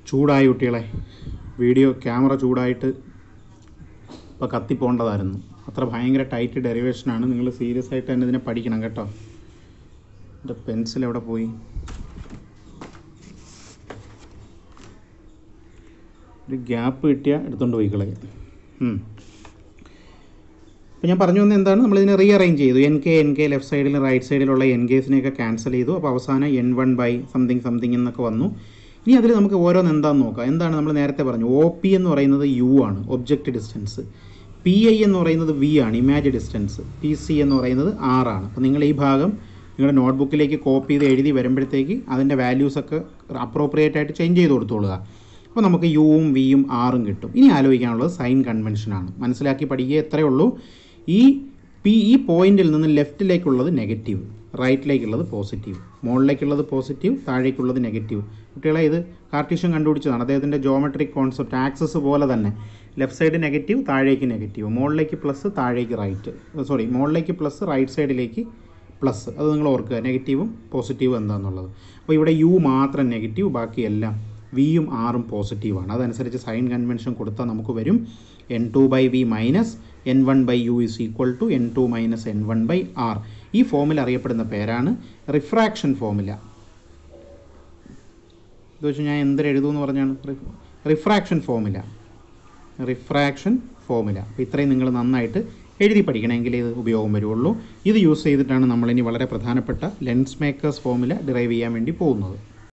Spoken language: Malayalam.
ചൂടായി കുട്ടികളെ വീഡിയോ ക്യാമറ ചൂടായിട്ട് ഇപ്പോൾ കത്തിപ്പോണ്ടതായിരുന്നു അത്ര ഭയങ്കര ടൈറ്റ് ഡെറിവേഷനാണ് നിങ്ങൾ സീരിയസ് ആയിട്ട് തന്നെ ഇതിനെ പഠിക്കണം കേട്ടോ എൻ്റെ പെൻസിൽ എവിടെ പോയി ഒരു ഗ്യാപ്പ് കിട്ടിയാൽ എടുത്തുകൊണ്ട് പോയി കളയും അപ്പോൾ ഞാൻ പറഞ്ഞു വന്നത് എന്താണ് നമ്മളിതിനെ റീ അറേഞ്ച് ചെയ്തു N K N K left സൈഡിലും റൈറ്റ് സൈഡിലുള്ള എൻ കേസിനെയൊക്കെ ക്യാൻസൽ ചെയ്തു അപ്പോൾ അവസാനം N one by something something എന്നൊക്കെ വന്നു ഇനി അതിൽ നമുക്ക് ഓരോന്ന് എന്താണെന്ന് നോക്കാം എന്താണ് നമ്മൾ നേരത്തെ പറഞ്ഞു ഒ പി എന്ന് പറയുന്നത് യു ആണ് ഒബ്ജക്റ്റ് ഡിസ്റ്റൻസ് പി ഐ എന്ന് പറയുന്നത് വി ആണ് ഇമാജ് ഡിസ്റ്റൻസ് പി സി എന്ന് പറയുന്നത് ആർ ആണ് അപ്പോൾ നിങ്ങൾ ഈ ഭാഗം നിങ്ങളുടെ നോട്ട്ബുക്കിലേക്ക് കോപ്പി ചെയ്ത് എഴുതി വരുമ്പോഴത്തേക്ക് അതിൻ്റെ വാല്യൂസൊക്കെ അപ്രോപ്രിയേറ്റ് ആയിട്ട് ചേഞ്ച് ചെയ്ത് കൊടുത്തോളുക അപ്പോൾ നമുക്ക് യുവും വിയും ആറും കിട്ടും ഇനി ആലോചിക്കാനുള്ളത് സൈൻ കൺവെൻഷനാണ് മനസ്സിലാക്കി പഠിക്കുക എത്രയേ ഉള്ളൂ ഈ പി ഈ പോയിന്റിൽ നിന്ന് ലെഫ്റ്റിലേക്കുള്ളത് നെഗറ്റീവ് റൈറ്റിലേക്കുള്ളത് പോസിറ്റീവ് മുകളിലേക്കുള്ളത് പോസിറ്റീവ് താഴേക്കുള്ളത് നെഗറ്റീവ് കുട്ടികളെ ഇത് കാർട്ടീഷ്യൻ കണ്ടുപിടിച്ചതാണ് അദ്ദേഹത്തിൻ്റെ ജോമെട്രിക് കോൺസെപ്റ്റ് ആക്സസ് പോലെ തന്നെ ലെഫ്റ്റ് സൈഡ് നെഗറ്റീവ് താഴേക്ക് നെഗറ്റീവ് മുകളിലേക്ക് പ്ലസ് താഴേക്ക് റൈറ്റ് സോറി മുകളിലേക്ക് പ്ലസ് റൈറ്റ് സൈഡിലേക്ക് പ്ലസ് അത് നിങ്ങൾ ഓർക്കുക നെഗറ്റീവും പോസിറ്റീവും എന്താണെന്നുള്ളത് അപ്പോൾ ഇവിടെ യു മാത്രം നെഗറ്റീവ് ബാക്കിയെല്ലാം വിയും ആറും പോസിറ്റീവാണ് അതനുസരിച്ച് സൈൻ കൺവെൻഷൻ കൊടുത്താൽ നമുക്ക് വരും N two by V minus N one by U is equal to N two minus N one by R ഈ ഫോമിൽ അറിയപ്പെടുന്ന പേരാണ് റിഫ്രാക്ഷൻ ഫോമുല ഇത് വെച്ച് ഞാൻ എന്തൊരു എഴുതുമെന്ന് പറഞ്ഞാണ് റിഫ്രാക്ഷൻ ഫോമുല റിഫ്രാക്ഷൻ ഫോമുല അപ്പോൾ ഇത്രയും നിങ്ങൾ നന്നായിട്ട് എഴുതി പഠിക്കണമെങ്കിൽ ഇത് ഉപയോഗം വരുള്ളൂ ഇത് യൂസ് ചെയ്തിട്ടാണ് നമ്മളിനി വളരെ പ്രധാനപ്പെട്ട ലെൻസ് മേക്കേഴ്സ് ഫോമുല ഡിറൈവ് ചെയ്യാൻ വേണ്ടി പോകുന്നത്